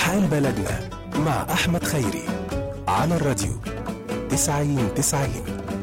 حال بلدنا مع أحمد خيري على الراديو تسعين تسعين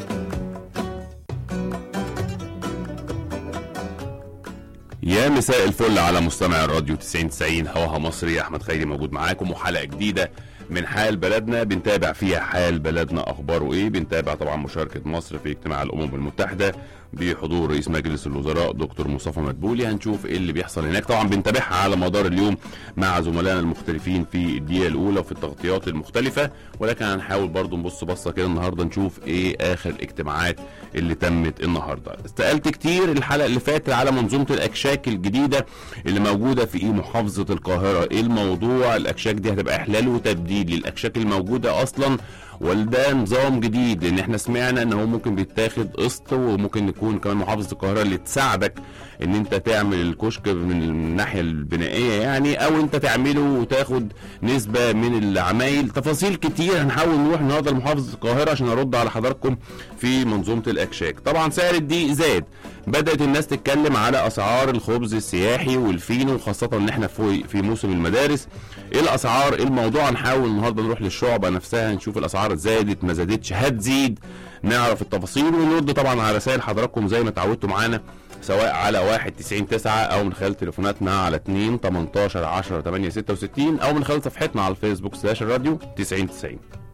يا مساء الفل على مستمع الراديو 90 90 هواها مصري احمد خيري موجود معاكم وحلقه جديده من حال بلدنا بنتابع فيها حال بلدنا اخباره ايه بنتابع طبعا مشاركه مصر في اجتماع الامم المتحده بحضور رئيس مجلس الوزراء دكتور مصطفى مدبولي هنشوف ايه اللي بيحصل هناك طبعا بنتابعها على مدار اليوم مع زملائنا المختلفين في الدقيقه الاولى وفي التغطيات المختلفه ولكن هنحاول برضو نبص بصه كده النهارده نشوف ايه اخر الاجتماعات اللي تمت النهارده استقلت كتير الحلقه اللي فاتت على منظومه الاكشاك الجديده اللي موجوده في ايه محافظه القاهره ايه الموضوع الاكشاك دي هتبقى احلال وتبديل للاكشاك الموجوده اصلا وده نظام جديد لان احنا سمعنا ان هو ممكن بيتاخد قسط وممكن يكون كمان محافظه القاهره اللي تساعدك ان انت تعمل الكشك من الناحيه البنائيه يعني او انت تعمله وتاخد نسبه من العمايل تفاصيل كتير هنحاول نروح النهارده لمحافظه القاهره عشان ارد على حضراتكم في منظومه الاكشاك طبعا سعر الدقيق زاد بدات الناس تتكلم على اسعار الخبز السياحي والفينو خاصه ان احنا في في موسم المدارس ايه الاسعار ايه الموضوع هنحاول النهارده نروح للشعبه نفسها نشوف الاسعار زادت ما زادتش هتزيد نعرف التفاصيل ونرد طبعا على رسائل حضراتكم زي ما اتعودتوا معانا سواء على 1 90 9 او من خلال تليفوناتنا على 2 18 10 8 66 او من خلال صفحتنا على الفيسبوك سلاش الراديو 90 90